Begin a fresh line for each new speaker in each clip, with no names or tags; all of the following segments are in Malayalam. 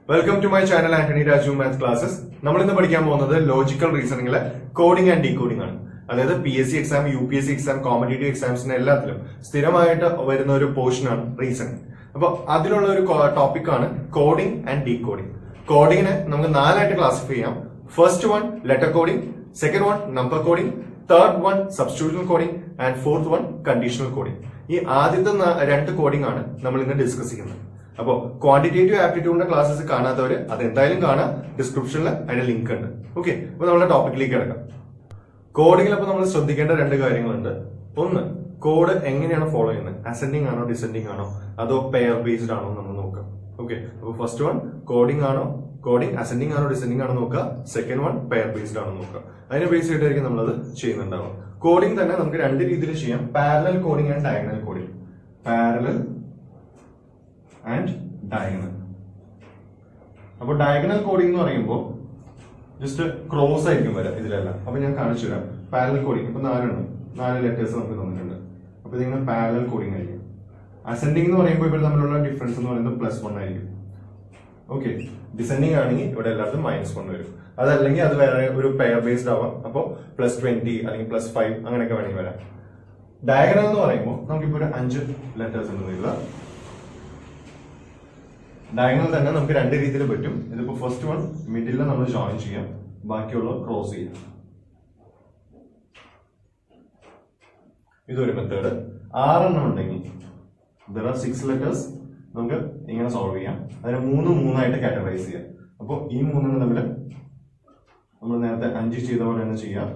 Welcome to my channel Antony Raju maths classes നമ്മൾ ഇന്ന് പഠിക്കാൻ പോകുന്നത് ലോജിക്കൽ റീസണിംഗിലെ കോഡിംഗ് ആൻഡ് ഡീകോഡിംഗ് ആണ് അതായത് P S C exam U P S C exam competitive എക്സാംസിന് എല്ലാത്തിലും സ്ഥിരമായിട്ട് വരുന്ന ഒരു പോർഷനാണ് റീസണിംഗ് അപ്പൊ അതിലുള്ള ഒരു ടോപ്പിക് ആണ് കോഡിംഗ് ആൻഡ് ഡീകോഡിംഗ് കോഡിങ്ങിനെ നമുക്ക് നാലായിട്ട് ക്ലാസിഫൈ ചെയ്യാം first one letter coding second one number coding third one substitutional coding and fourth one conditional coding ഈ ആദ്യത്തെ ന- രണ്ട് കോഡിംഗ് ആണ് നമ്മൾ ഇന്ന് ഡിസ്കസ് ചെയ്യുന്നത് അപ്പോ ക്വാണ്ടിറ്റേറ്റീവ് ആപ്റ്റിറ്റ്യൂഡിന്റെ ക്ലാസ്സസ് കാണാത്തവര് അത് എന്തായാലും കാണാം ഡിസ്ക്രിപ്ഷനിൽ അതിന്റെ ലിങ്ക് ഉണ്ട് ഓക്കെ അപ്പൊ നമ്മുടെ ടോപ്പിക്കിലേക്ക് കിടക്കാം കോഡിങ്ങിൽ അപ്പൊ നമ്മൾ ശ്രദ്ധിക്കേണ്ട രണ്ട് കാര്യങ്ങളുണ്ട് ഒന്ന് കോഡ് എങ്ങനെയാണ് ഫോളോ ചെയ്യുന്നത് അസെൻഡിങ് ആണോ ഡിസെൻഡിങ് ആണോ അതോ പെയർ ബേസ്ഡ് ആണോ നമ്മൾ നോക്കാം ഓക്കെ അപ്പൊ ഫസ്റ്റ് വൺ കോഡിംഗ് ആണോ കോഡിംഗ് അസെൻഡിങ് ആണോ ഡിസെൻഡിങ് ആണോ നോക്കുക സെക്കൻഡ് വൺ പെയർ ബേസ്ഡ് ആണോ നോക്കുക അതിനെ ബേസ് ചെയ്തിട്ടായിരിക്കും നമ്മളത് ചെയ്യുന്നുണ്ടാവുക കോഡിംഗ് തന്നെ നമുക്ക് രണ്ട് രീതിയിൽ ചെയ്യാം parallel coding and diagonal coding parallel and diagonal അപ്പൊ ഡയഗണൽ കോഡിംഗ് എന്ന് പറയുമ്പോൾ ജസ്റ്റ് ക്രോസ് ആയിരിക്കും വരാം ഇതിലെല്ലാം അപ്പൊ ഞാൻ കാണിച്ചു തരാം പാരലൽ കോഡിംഗ് ഇപ്പൊ നാലെണ്ണം നാല് ലെറ്റേഴ്സ് നമുക്ക് തന്നിട്ടുണ്ട് അപ്പൊ ഇതിങ്ങനെ പാരലൽ കോഡിംഗ് ആയിരിക്കും അസെൻഡിങ് എന്ന് പറയുമ്പോൾ ഇവർ തമ്മിലുള്ള ഡിഫറൻസ് എന്ന് പറയുന്നത് പ്ലസ് വൺ ആയിരിക്കും ഓക്കെ ഡിസെൻഡിങ് ആണെങ്കിൽ ഇവിടെ എല്ലായിടത്തും മൈനസ് വൺ വരും അതല്ലെങ്കിൽ അത് വേറെ ഒരു പെയർ ബേസ്ഡ് ആവാം അപ്പോൾ പ്ലസ് ട്വന്റി അല്ലെങ്കിൽ പ്ലസ് ഫൈവ് അങ്ങനെയൊക്കെ വേണമെങ്കിൽ വരാം ഡയഗ്രാം എന്ന് പറയുമ്പോൾ നമുക്കിപ്പോ ഒരു അഞ്ച് ലെറ്റേഴ്സ് ഉണ്ട് ഇതിൽ ഡയഗണൽ തന്നെ നമുക്ക് രണ്ട് രീതിയിൽ പറ്റും ഇതിപ്പോ ഫസ്റ്റ് വൺ മിഡിൽ നമ്മൾ ജോയിൻ ചെയ്യാം ബാക്കിയുള്ള ക്രോസ് ചെയ്യാം ഇതൊരു മെത്തേഡ് ആറെണ്ണം ഉണ്ടെങ്കിൽ ദർ ആർ സിക്സ് ലെറ്റേഴ്സ് നമുക്ക് ഇങ്ങനെ സോൾവ് ചെയ്യാം അതിന് മൂന്ന് മൂന്നായിട്ട് കാറ്റഗറൈസ് ചെയ്യാം അപ്പോൾ ഈ മൂന്നെണ്ണം തമ്മിൽ നമ്മൾ നേരത്തെ അഞ്ച് ചെയ്ത പോലെ തന്നെ ചെയ്യാം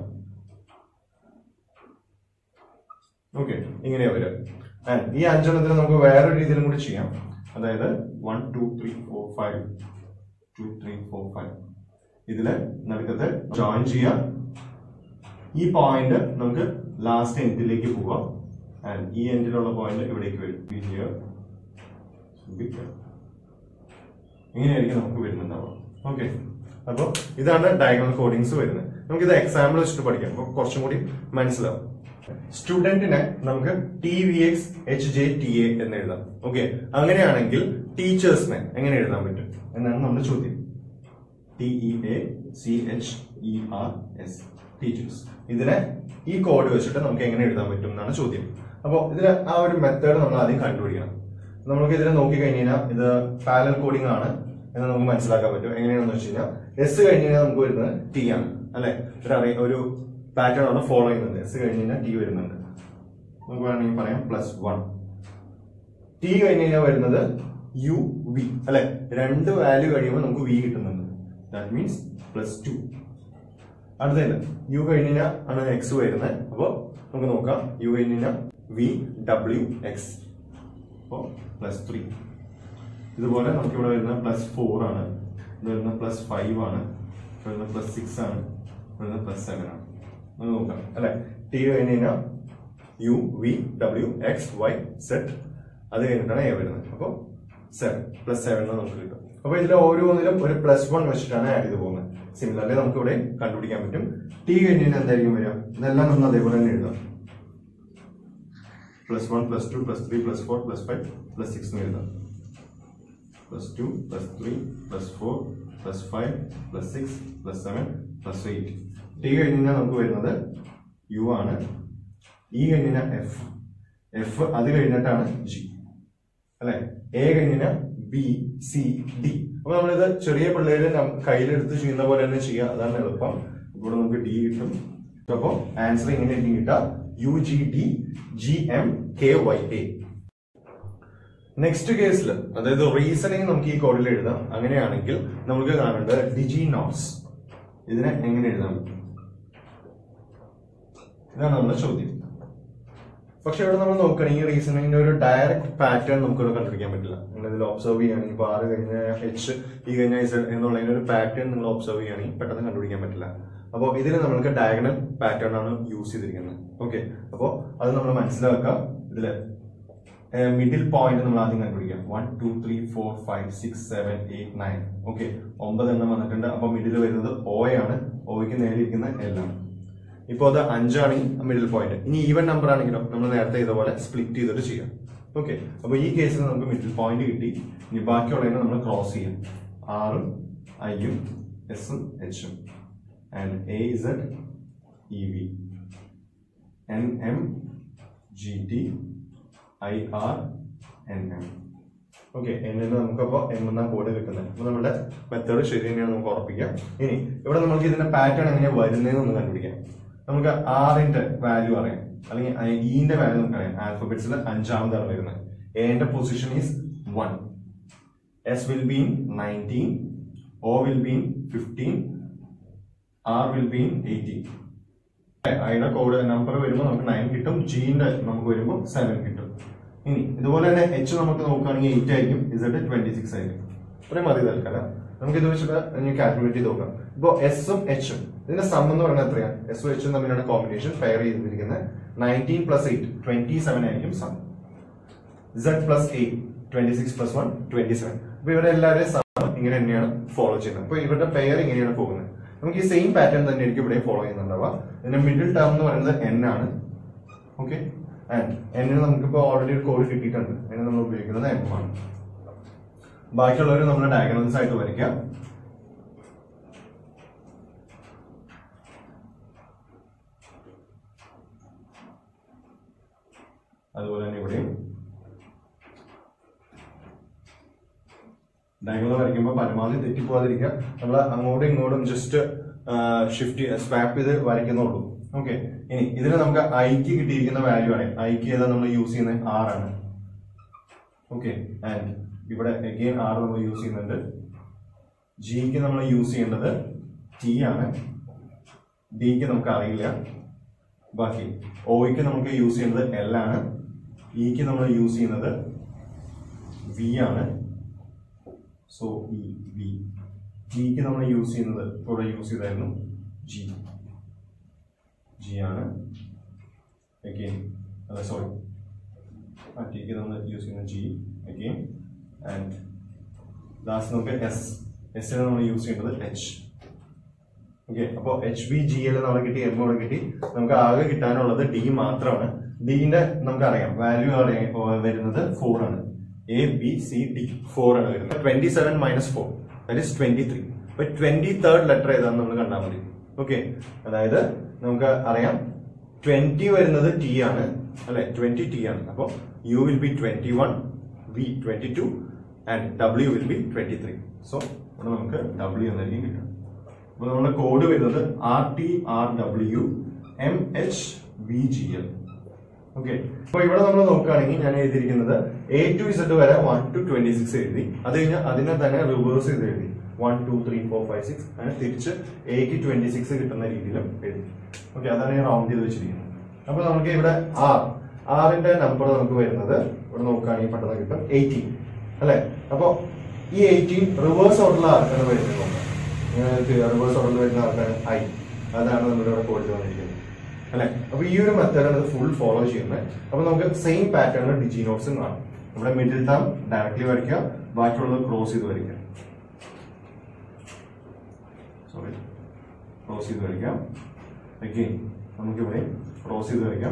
ഓക്കെ ഇങ്ങനെയാ വരിക ആൻഡ് ഈ അഞ്ചെണ്ണത്തിന് നമുക്ക് വേറൊരു രീതിയിലും കൂടി ചെയ്യാം അതായത് one two three four five two three four five ഇതില് നടുക്കത്തെ ജോയിൻ ചെയ്യാം ഈ പോയിന്റ് നമുക്ക് ലാസ്റ്റ് എൻഡിലേക്ക് പോവാം ആൻഡ് ഈ എൻഡിലുള്ള പോയിന്റ് ഇവിടേക്ക് വരും Be here. Be here. ഇങ്ങനെയായിരിക്കും നമുക്ക് വരുന്നുണ്ടാവുക ഓക്കെ അപ്പോൾ ഇതാണ് ഡയഗണൽ കോഡിങ്സ് വരുന്നത് നമുക്ക് ഇത് എക്സാമ്പിൾ വെച്ചിട്ട് പഠിക്കാം അപ്പോൾ കുറച്ചും കൂടി മനസ്സിലാവും സ്റ്റുഡന്റിനെ നമുക്ക് T V X H J T A എന്ന് എഴുതാം ഓക്കെ അങ്ങനെയാണെങ്കിൽ ടീച്ചേഴ്സിനെ എങ്ങനെ എഴുതാൻ പറ്റും എന്നാണ് നമ്മുടെ ചോദ്യം T E A C H E R S teachers ഇതിനെ ഈ കോഡ് വെച്ചിട്ട് നമുക്ക് എങ്ങനെ എഴുതാൻ പറ്റും എന്നാണ് ചോദ്യം അപ്പോൾ ഇതിന് ആ ഒരു മെത്തേഡ് നമ്മൾ ആദ്യം കണ്ടുപിടിക്കണം നമുക്ക് ഇതിനെ നോക്കി കഴിഞ്ഞാൽ ഇത് പാരൽ കോഡിംഗ് ആണ് എന്ന് നമുക്ക് മനസ്സിലാക്കാൻ പറ്റും എങ്ങനെയാണെന്ന് വെച്ച് കഴിഞ്ഞാൽ എസ് കഴിഞ്ഞ് കഴിഞ്ഞാൽ നമുക്ക് വരുന്നത് ടി ആണ് അല്ലെ ഒരു അറിയ ഒരു പാറ്റേൺ ആണ് ഫോളോ ചെയ്യുന്നത് എസ് കഴിഞ്ഞ് കഴിഞ്ഞാൽ ടി വരുന്നുണ്ട് നമുക്ക് വേണമെങ്കിൽ പറയാം പ്ലസ് വൺ ടി കഴിഞ്ഞ് കഴിഞ്ഞാൽ വരുന്നത് യു വി അല്ലെ രണ്ട് വാല്യൂ കഴിയുമ്പോൾ നമുക്ക് വി കിട്ടുന്നുണ്ട് ദാറ്റ് മീൻസ് പ്ലസ് ടു അടുത്തത് യു കഴിഞ്ഞ് കഴിഞ്ഞാൽ ആണ് എക്സ് വരുന്നത് അപ്പോൾ നമുക്ക് നോക്കാം യു കഴിഞ്ഞ് കഴിഞ്ഞാൽ വി ഡബ്ല്യു എക്സ് അപ്പോൾ പ്ലസ് ത്രീ ഇതുപോലെ നമുക്ക് ഇവിടെ വരുന്ന പ്ലസ് ഫോർ ആണ് ഇത് വരുന്ന പ്ലസ് ഫൈവ് ആണ് ഇത് വരുന്ന പ്ലസ് സിക്സ് ആണ് ഇത് വരുന്ന പ്ലസ് സെവൻ ആണ് നമുക്ക് നോക്കാം അല്ലെ ടി കഴിഞ്ഞ് കഴിഞ്ഞാൽ U V W X Y set അത് കഴിഞ്ഞിട്ടാണ് എ വരുന്നത് അപ്പോൾ സെവൻ പ്ലസ് സെവൻ നമുക്ക് കിട്ടും അപ്പൊ ഇതിൽ ഓരോന്നിലും ഒരു പ്ലസ് വൺ വെച്ചിട്ടാണ് ആഡ് ചെയ്ത് പോകുന്നത് സിമിലർലി നമുക്ക് ഇവിടെ കണ്ടുപിടിക്കാൻ പറ്റും ടി കഴിഞ്ഞ് കഴിഞ്ഞാൽ എന്തായിരിക്കും വരിക ഇതെല്ലാം നമ്മൾ അതേപോലെ തന്നെ എഴുതാം plus one plus two plus three plus four plus five plus six എന്ന് എഴുതാം plus two plus three plus four plus five plus six plus seven plus eight T കഴിഞ്ഞ് കഴിഞ്ഞാൽ നമുക്ക് വരുന്നത് യു ആണ് ഇ കഴിഞ്ഞ് കഴിഞ്ഞാൽ എഫ് എഫ് അത് കഴിഞ്ഞിട്ടാണ് ജി അല്ലെ എ കഴിഞ്ഞ ബി സി ഡി അപ്പൊ നമ്മളിത് ചെറിയ പിള്ളേര് നം- കയ്യിലെടുത്ത് ചെയ്യുന്ന പോലെ തന്നെ ചെയ്യുക അതാണ് എളുപ്പം ഇവിടെ നമുക്ക് ഡി കിട്ടും അപ്പൊ ആൻസർ ഇങ്ങനെ ആയിരിക്കും കിട്ടുക U G D G M K Y A next കേസിൽ അതായത് റീസണിങ് നമുക്ക് ഈ കോഡിൽ എഴുതാം അങ്ങനെയാണെങ്കിൽ നമുക്ക് കാണേണ്ടത് ഡിജി നോട്ട്സ് ഇതിനെ എങ്ങനെ എഴുതാൻ പറ്റും ഇതാണ് നമ്മുടെ ചോദ്യം പക്ഷെ ഇവിടെ നമ്മൾ നോക്കണം ഈ റീസണിങ്ങിന്റെ ഒരു ഡയറക്റ്റ് പാറ്റേൺ നമുക്ക് ഇവിടെ കണ്ടുപിടിക്കാൻ പറ്റില്ല നിങ്ങൾ ഇതിൽ ഒബ്സർവ് ചെയ്യുകയാണെങ്കിൽ ഇപ്പൊ ആറ് കഴിഞ്ഞ എച്ച് ഈ കഴിഞ്ഞ ഇസഡ് എന്നുള്ളതിന്റെ ഒരു പാറ്റേൺ നിങ്ങൾ ഒബ്സർവ് ചെയ്യുകയാണെങ്കിൽ പെട്ടെന്ന് കണ്ടുപിടിക്കാൻ പറ്റില്ല അപ്പോൾ ഇതിൽ നമ്മൾക്ക് ഡയഗണൽ പാറ്റേൺ ആണ് യൂസ് ചെയ്തിരിക്കുന്നത് ഓക്കെ അപ്പോൾ അത് നമ്മൾ മനസ്സിലാക്കുക ഇതില് മിഡിൽ പോയിന്റ് നമ്മൾ ആദ്യം കണ്ടുപിടിക്കാം one two three four five six seven eight nine okay ഒമ്പതെണ്ണം വന്നിട്ടുണ്ട് അപ്പൊ മിഡിൽ വരുന്നത് ഓ ആണ് ഓയ്ക്ക് നേരെ ഇരിക്കുന്ന എൽ ആണ് ഇപ്പോൾ അത് അഞ്ചാണ് മിഡിൽ പോയിന്റ് ഇനി ഈവൻ നമ്പർ ആണെങ്കിലോ നമ്മൾ നേരത്തെ ഇതുപോലെ സ്പ്ലിറ്റ് ചെയ്തിട്ട് ചെയ്യാം ഓക്കെ അപ്പൊ ഈ കേസിൽ നമുക്ക് മിഡിൽ പോയിന്റ് കിട്ടി ഇനി ബാക്കിയുള്ളതിനെ നമ്മൾ ക്രോസ് ചെയ്യാം ആറും ഐയും എസും എച്ചും and A Z E V N M G T I R N M okay എന്നിന് നമുക്കപ്പോൾ എം എന്ന കോഡ് കിട്ടുന്നത് അപ്പോൾ നമ്മുടെ മെത്തേഡ് ശരി തന്നെയാണ് നമുക്ക് ഉറപ്പിക്കാം ഇനി ഇവിടെ നമുക്ക് ഇതിന്റെ പാറ്റേൺ എങ്ങനെയാണ് വരുന്നതെന്ന് ഒന്ന് കണ്ടുപിടിക്കാം നമുക്ക് ആറിന്റെ വാല്യൂ അറിയാം അല്ലെങ്കിൽ ഇന്റെ വാല്യൂ നമുക്കറിയാം ആൽഫബറ്റ്സിൽ അഞ്ചാമതാണ് വരുന്നത് എന്റെ position is one S will be in nineteen O will be in fifteen R will be in eighteen ഐയുടെ കോഡ് നമ്പർ വരുമ്പോൾ നമുക്ക് നയൻ കിട്ടും ജിന്റെ നമുക്ക് വരുമ്പോൾ സെവൻ കിട്ടും ഇനി ഇതുപോലെ തന്നെ എച്ച് നമുക്ക് നോക്കുകയാണെങ്കിൽ എയ്റ്റ് ആയിരിക്കും ഇസഡ് ട്വന്റി സിക്സ് ആയിരിക്കും ഇത്രയും മതി തൽക്കാലം നമുക്ക് ഇത് വെച്ചിട്ട് കാൽക്കുലേറ്റ് ചെയ്ത് നോക്കാം ഇപ്പോ എസും എച്ചും ഇതിന്റെ സം എന്ന് പറയുന്നത് എത്രയാണ് എസും എച്ചും തമ്മിലാണ് കോമ്പിനേഷൻ പെയർ ചെയ്തിരിക്കുന്നത് nineteen plus eight twenty seven ആയിരിക്കും sum Z plus eight twenty six plus one twenty seven അപ്പൊ ഇവരെ എല്ലാവരുടെയും സം ഇങ്ങനെ തന്നെയാണ് ഫോളോ ചെയ്യുന്നത് അപ്പൊ ഇവരുടെ പെയർ ഇങ്ങനെയാണ് പോകുന്നത് നമുക്ക് ഈ സെയിം പാറ്റേൺ തന്നെ ആയിരിക്കും ഇവിടെ ഫോളോ ചെയ്യുന്നുണ്ടാവുക ഇതിന്റെ മിഡിൽ ടേം എന്ന് പറയുന്നത് എൻ ആണ് ഓക്കെ ആൻഡ് എന്നിന് നമുക്കിപ്പോ ഓൾറെഡി ഒരു കോഡ് കിട്ടിയിട്ടുണ്ട് അതിന് നമ്മൾ ഉപയോഗിക്കുന്നത് എം ആണ് ബാക്കിയുള്ളവർ നമ്മൾ ഡയഗണൽസ് ആയിട്ട് വരയ്ക്കാം അതുപോലെ തന്നെ ഇവിടെയും ഡയഗണൽ വരയ്ക്കുമ്പോൾ പരമാവധി തെറ്റിപ്പോവാതിരിക്കുക നമ്മൾ അങ്ങോട്ടും ഇങ്ങോട്ടും ജസ്റ്റ് ഷിഫ്റ്റ് സ്വാപ്പ് ചെയ്ത് വരയ്ക്കുന്നുള്ളൂ ഓക്കെ ഇനി ഇതിന് നമുക്ക് ഐക്ക് കിട്ടിയിരിക്കുന്ന വാല്യൂ ആണ് ഐക്ക് ഏതാ നമ്മൾ യൂസ് ചെയ്യുന്നത് ആർ ആണ് ഓക്കെ ആൻഡ് ഇവിടെ അഗെയിൻ ആർ നമ്മൾ യൂസ് ചെയ്യുന്നുണ്ട് ജിക്ക് നമ്മൾ യൂസ് ചെയ്യേണ്ടത് ടി ആണ് ഡിക്ക് നമുക്ക് അറിയില്ല ബാക്കി ഒയ്ക്ക് നമുക്ക് യൂസ് ചെയ്യുന്നത് എൽ ആണ് ഇക്ക് നമ്മൾ യൂസ് ചെയ്യുന്നത് വി ആണ് സോ ഇ വി ജിക്ക് നമ്മൾ യൂസ് ചെയ്യുന്നത് ഇവിടെ യൂസ് ചെയ്തായിരുന്നു ജി ജി ആണ് അഗെയിൻ അല്ല സോറി ആ ടിക്ക് നമ്മൾ യൂസ് ചെയ്യുന്ന ജി അഗെയിൻ ആൻഡ് ലാസ്റ്റ് നമുക്ക് എസ് എസിന് നമ്മൾ യൂസ് ചെയ്യുന്നത് എച്ച് ഓക്കെ അപ്പോൾ എച്ച് ബി ജി എൽ നമ്മൾ കിട്ടി എം അവിടെ കിട്ടി നമുക്ക് ആകെ കിട്ടാനുള്ളത് ഡി മാത്രമാണ് ഡിന്റെ നമുക്കറിയാം വാല്യൂ അറിയാം വരുന്നത് ഫോർ ആണ് A B C D four ആണ് വരുന്നത് twenty seven minus four that is twenty three അപ്പൊ ട്വന്റി തേർഡ് ലെറ്റർ ഏതാണെന്ന് നമ്മൾ കണ്ടാൽ മതി ഓക്കെ അതായത് നമുക്ക് അറിയാം ട്വന്റി വരുന്നത് ടി ആണ് അല്ലെ ട്വന്റി ടി ആണ് അപ്പൊ U will be twenty one V twenty two and W will be twenty three so ഇവിടെ നമുക്ക് ഡബ്ല്യു എന്നായിരിക്കും കിട്ടും അപ്പൊ നമ്മുടെ കോഡ് വരുന്നത് R T R W M H V G L okay അപ്പൊ ഇവിടെ നമ്മൾ നോക്കുകയാണെങ്കിൽ ഞാൻ എഴുതിയിരിക്കുന്നത് എ ടു ഇസഡ് വരെ വൺ ടു ട്വന്റി സിക്സ് എഴുതി അത് കഴിഞ്ഞാൽ അതിനെ തന്നെ റിവേഴ്സ് ചെയ്ത് എഴുതി one two three four five six അങ്ങനെ തിരിച്ച് എക്ക് ട്വന്റി സിക്സ് കിട്ടുന്ന രീതിയിലും എഴുതി ഓക്കെ അതാണ് ഞാൻ റൗണ്ട് ചെയ്ത് വെച്ചിരിക്കുന്നത് അപ്പൊ നമുക്ക് ഇവിടെ ആർ ആറിന്റെ നമ്പർ നമുക്ക് വരുന്നത് ഇവിടെ നോക്കുകയാണെങ്കിൽ പെട്ടെന്ന് കിട്ടും എയ്റ്റീൻ അല്ലെ അപ്പൊ ഈ എയ്റ്റീൻ റിവേഴ്സ് ഓർഡറിൽ ആർക്കാണ് വരുന്നത് നോക്കാം റിവേഴ്സ് ഓർഡറിൽ വരുന്ന ആർക്കാണ് ഐ അതാണ് നമ്മുടെ ഇവിടെ കോഡ് വന്നിരിക്കുന്നത് അല്ലെ അപ്പൊ ഈ ഒരു മെത്തേഡാണ് ഇത് ഫുൾ ഫോളോ ചെയ്യുന്നത് അപ്പൊ നമുക്ക് സെയിം പാറ്റേണിൽ ഡിജി നോട്ട്സും കാണാം നമ്മുടെ മിഡിൽ ടേം ഡയറക്ട്ലി വരയ്ക്കുക ബാക്കിയുള്ളത് ക്രോസ് ചെയ്ത് വരയ്ക്കുക സോറി ക്രോസ് ചെയ്ത് വരയ്ക്കാം അഗെയിൻ നമുക്കിവിടെ ക്രോസ് ചെയ്ത് വരയ്ക്കാം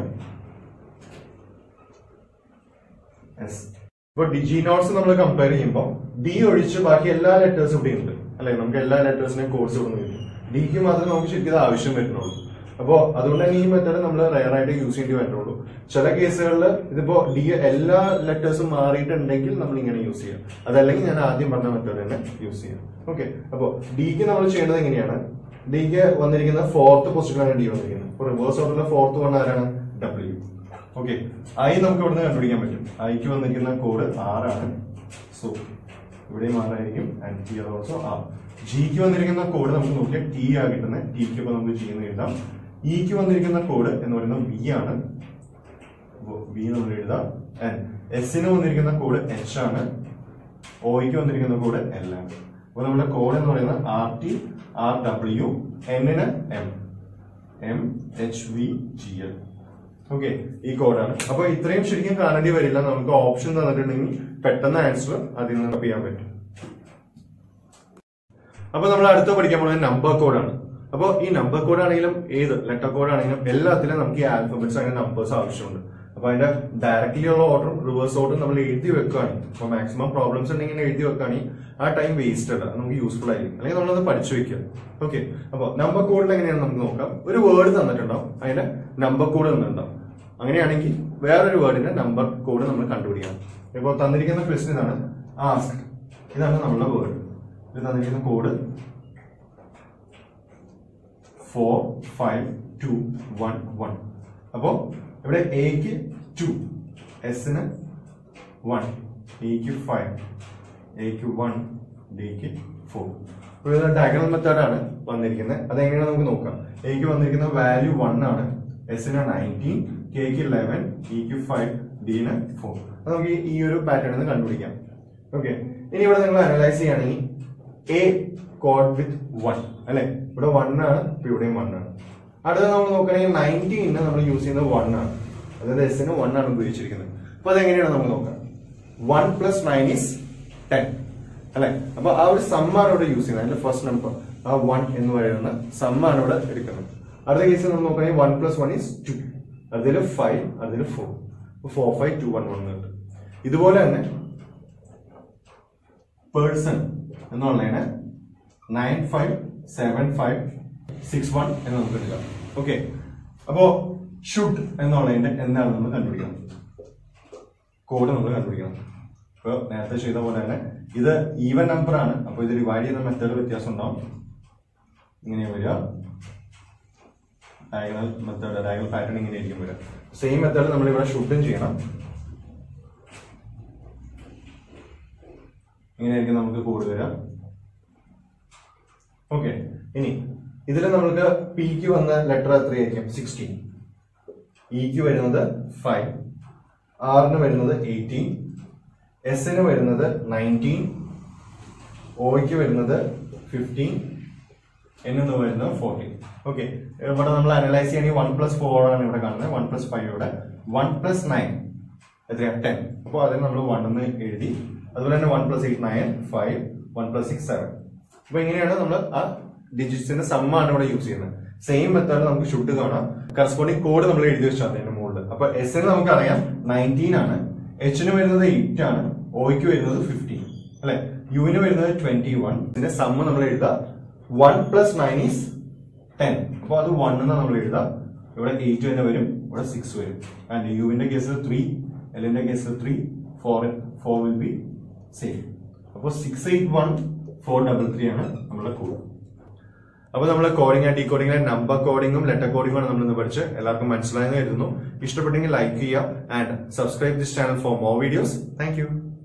യെസ് ഇപ്പൊ ഡിജി നോട്ട്സ് നമ്മൾ കമ്പയർ ചെയ്യുമ്പോൾ ഡി ഒഴിച്ച് ബാക്കി എല്ലാ ലെറ്റേഴ്സും ഇവിടെ ഉണ്ട് അല്ലെ നമുക്ക് എല്ലാ ലെറ്റേഴ്സിനെയും കോഴ്സ് ഇവിടെ കിട്ടും ഡിക്ക് മാത്രമേ നമുക്ക് ശരിക്കും ഇത് ആവശ്യം വരുന്നുള്ളൂ അപ്പോ അതുകൊണ്ട് തന്നെ ഈ മെത്തേഡ് നമ്മൾ റയർ ആയിട്ട് യൂസ് ചെയ്യേണ്ടി വരുന്നുള്ളൂ ചില കേസുകളിൽ ഇതിപ്പോ ഡി എല്ലാ ലെറ്റേഴ്സും മാറിയിട്ടുണ്ടെങ്കിൽ നമ്മൾ ഇങ്ങനെ യൂസ് ചെയ്യാം അതല്ലെങ്കിൽ ഞാൻ ആദ്യം പറഞ്ഞ മെത്തേഡ് തന്നെ യൂസ് ചെയ്യാം ഓക്കെ അപ്പോ ഡിക്ക് നമ്മൾ ചെയ്യേണ്ടത് എങ്ങനെയാണ് ഡിക്ക് വന്നിരിക്കുന്ന ഫോർത്ത് പൊസിഷനാണ് ഡി വന്നിരിക്കുന്നത് അപ്പൊ റിവേഴ്സ് ഓർഡറിലെ ഫോർത്ത് വൺ ആരാണ് ഡബ്ല്യു ഓക്കെ ഐ നമുക്ക് ഇവിടുന്ന് കണ്ടുപിടിക്കാൻ പറ്റും ഐക്ക് വന്നിരിക്കുന്ന കോഡ് ആറാണ് സോ ഇവിടെയും ആറായിരിക്കും ആൻഡ് ഹിയർ ഓൾസോ ആർ ജിക്ക് വന്നിരിക്കുന്ന കോഡ് നമുക്ക് നോക്കിയാൽ ടി ആ കിട്ടുന്നത് ടിക്ക് ഇപ്പൊ നമുക്ക് ജി എന്ന് എഴുതാം ഇക്ക് വന്നിരിക്കുന്ന കോഡ് എന്ന് പറയുന്നത് വി ആണ് വി നമ്മൾ എഴുതാം ആൻഡ് എസിന് വന്നിരിക്കുന്ന കോഡ് എച്ച് ആണ് ഒയ്ക്ക് വന്നിരിക്കുന്ന കോഡ് എൽ ആണ് അപ്പൊ നമ്മുടെ കോഡ് എന്ന് പറയുന്നത് ആർ ടി ആർ ഡബ്ല്യു എന്നിന് M M H V G L okay ഈ കോഡാണ് അപ്പൊ ഇത്രയും ശരിക്കും കാണേണ്ടി വരില്ല നമുക്ക് ഓപ്ഷൻ തന്നിട്ടുണ്ടെങ്കിൽ പെട്ടെന്ന് ആൻസർ അതിൽ നിന്ന് ടപ്പ് ചെയ്യാൻ പറ്റും അപ്പൊ നമ്മൾ അടുത്ത പഠിക്കാൻ പോകുന്നത് നമ്പർ കോഡാണ് അപ്പോൾ ഈ നമ്പർ കോഡ് ആണെങ്കിലും ഏത് ലെറ്റർ കോഡ് ആണെങ്കിലും എല്ലാത്തിലും നമുക്ക് ഈ ആൽഫബറ്റ്സ് അങ്ങനെ നമ്പേഴ്സ് ആവശ്യമുണ്ട് അപ്പൊ അതിന്റെ ഡയറക്റ്റ്ലി ഉള്ള ഓർഡറും റിവേഴ്സ് ഓർഡറും നമ്മൾ എഴുതി വെക്കുകയാണെങ്കിൽ അപ്പൊ മാക്സിമം പ്രോബ്ലംസ് ഉണ്ടെങ്കിൽ എഴുതി വെക്കുകയാണെങ്കിൽ ആ ടൈം വേസ്റ്റ് അല്ല നമുക്ക് യൂസ്ഫുൾ ആയിരിക്കും അല്ലെങ്കിൽ നമ്മളത് പഠിച്ചു വെക്കുക ഓക്കെ അപ്പൊ നമ്പർ കോഡിൽ എങ്ങനെയാണ് നമുക്ക് നോക്കാം ഒരു വേർഡ് തന്നിട്ടുണ്ടാവും അതിന്റെ നമ്പർ കോഡ് തന്നിട്ടുണ്ടാവും അങ്ങനെയാണെങ്കിൽ വേറൊരു വേർഡിന്റെ നമ്പർ കോഡ് നമ്മൾ കണ്ടുപിടിക്കണം ഇപ്പോൾ തന്നിരിക്കുന്ന ക്വസ്റ്റ്യൻ ഇതാണ് ആസ്ക് ഇതാണ് നമ്മളുടെ വേർഡ് ഇത് തന്നിരിക്കുന്ന code four five two one one അപ്പോ ഇവിടെ എക്ക് ടു എസിന് വൺ ഇക്ക് ഫൈവ് എക്ക് വൺ ഡിക്ക് ഫോർ അപ്പോൾ ഇത് ഡയഗണൽ മെത്തേഡാണ് വന്നിരിക്കുന്നത് അതെങ്ങനെയാണ് നമുക്ക് നോക്കാം എക്ക് വന്നിരിക്കുന്ന വാല്യൂ വൺ ആണ് എസിന് നയൻറ്റീൻ കെക്ക് ഇലവൻ ഇക്ക് ഫൈവ് ഡിന് ഫോർ അത് നമുക്ക് ഈ- ഈ ഒരു പാറ്റേണിൽ നിന്ന് കണ്ടുപിടിക്കാം ഓക്കെ ഇനി ഇവിടെ നിങ്ങൾ അനലൈസ് ചെയ്യുകയാണെങ്കിൽ എ കോഡ് വിത്ത് വൺ അല്ലെ ഇവിടെ വൺ ആണ് ഇപ്പൊ ഇവിടെയും വൺ ആണ് അടുത്ത നമ്മൾ നോക്കുകയാണെങ്കിൽ നയൻറ്റീന് നമ്മൾ യൂസ് ചെയ്യുന്നത് വൺ ആണ് അതായത് എസിന് വൺ ആണ് ഉപയോഗിച്ചിരിക്കുന്നത് അപ്പൊ അതെങ്ങനെയാണ് നമുക്ക് നോക്കാം one plus nine is ten അല്ലെ അപ്പൊ ആ ഒരു സമ്മാണ് ഇവിടെ യൂസ് ചെയ്യുന്നത് അതിന്റെ ഫസ്റ്റ് നമ്പർ ആ വൺ എന്ന് പറയുന്ന സമ്മാണ് ഇവിടെ എടുക്കുന്നത് അടുത്ത കേസിൽ നമ്മൾ നോക്കുകയാണെങ്കിൽ one plus one is two അതിൽ ഫൈവ് അതിൽ four four five two one one കിട്ടും ഇതുപോലെ തന്നെ പേഴ്സൺ എന്നുള്ളതിന് nine five seven five six one എന്ന് നമുക്ക് എടുക്കാം ഓക്കെ അപ്പോ ഷുഡ് എന്നുള്ളതിന്റെ എന്താണ് നമ്മൾ കണ്ടുപിടിക്കണം കോഡ് നമ്മൾ കണ്ടുപിടിക്കണം ഇപ്പൊ നേരത്തെ ചെയ്ത പോലെ തന്നെ ഇത് ഈവൻ നമ്പർ ആണ് അപ്പൊ ഇത് ഡിവൈഡ് ചെയ്യുന്ന മെത്തേഡ് വ്യത്യാസം ഉണ്ടാവും ഇങ്ങനെ വരിക ഡയഗണൽ മെത്തേഡ് ഡയഗണൽ പാറ്റേൺ ഇങ്ങനെ ആയിരിക്കും വരിക സെയിം മെത്തേഡ് നമ്മൾ ഇവിടെ ഷുഡും ചെയ്യണം ഇങ്ങനെയായിരിക്കും നമുക്ക് കോഡ് വരാം ഓക്കെ ഇനി ഇതിൽ നമ്മൾക്ക് പിക്ക് വന്ന ലെറ്റർ എത്രയായിരിക്കും സിക്സ്റ്റീൻ ഇക്ക് വരുന്നത് ഫൈവ് ആറിന് വരുന്നത് എയ്റ്റീൻ എസിന് വരുന്നത് നയൻറ്റീൻ ഒയ്ക്ക് വരുന്നത് ഫിഫ്റ്റീൻ എന്ന് വരുന്നത് ഫോർട്ടീൻ ഓക്കെ ഇവിടെ നമ്മൾ അനലൈസ് ചെയ്യണമെങ്കിൽ വൺ പ്ലസ് ഫോർ ആണ് ഇവിടെ കാണുന്നത് വൺ പ്ലസ് ഫൈവ് ഇവിടെ വൺ പ്ലസ് നയൻ എത്രയാ ടെൻ അപ്പോൾ അതിന് നമ്മൾ വൺ എന്ന് എഴുതി അതുപോലെ തന്നെ one plus eight nine five one plus six seven അപ്പൊ ഇങ്ങനെയാണ് നമ്മൾ ആ ഡിജിറ്റ്സിന്റെ സമ്മാണ് ഇവിടെ യൂസ് ചെയ്യുന്നത് സെയിം മെത്തേഡ് നമുക്ക് ഷുഡ് കാണാം കറസ്പോണ്ടിങ് കോഡ് നമ്മൾ എഴുതി വെച്ചാൽ അതിന്റെ മുകളിൽ അപ്പൊ എസിന് നമുക്ക് അറിയാം നയൻറ്റീൻ ആണ് എച്ചിന് വരുന്നത് എയ്റ്റ് ആണ് ഒയ്ക്ക് വരുന്നത് ഫിഫ്റ്റീൻ അല്ലെ യുവിന് വരുന്നത് ട്വന്റി വൺ ഇതിന്റെ സമ്മ് നമ്മൾ എഴുതുക one plus nine is ten അപ്പൊ അത് വൺ എന്ന് നമ്മൾ എഴുതുക ഇവിടെ എയ്റ്റ് തന്നെ വരും ഇവിടെ സിക്സ് വരും ആൻഡ് യുവിന്റെ കേസിൽ ത്രീ എല്ലിന്റെ കേസിൽ three four four will be same അപ്പോൾ six eight one four double three ആണ് നമ്മുടെ കോഡ് അപ്പൊ നമ്മൾ കോഡിംഗ് ആൻഡ് ഡീകോഡിംഗിലെ നമ്പർ കോഡിംഗും ലെറ്റർ കോഡിംഗും ആണ് നമ്മൾ ഇന്ന് പഠിച്ച് എല്ലാവർക്കും മനസ്സിലായെന്ന് കരുതുന്നു ഇഷ്ടപ്പെട്ടെങ്കിൽ ലൈക്ക് ചെയ്യുക and subscribe this channel for more videos thank U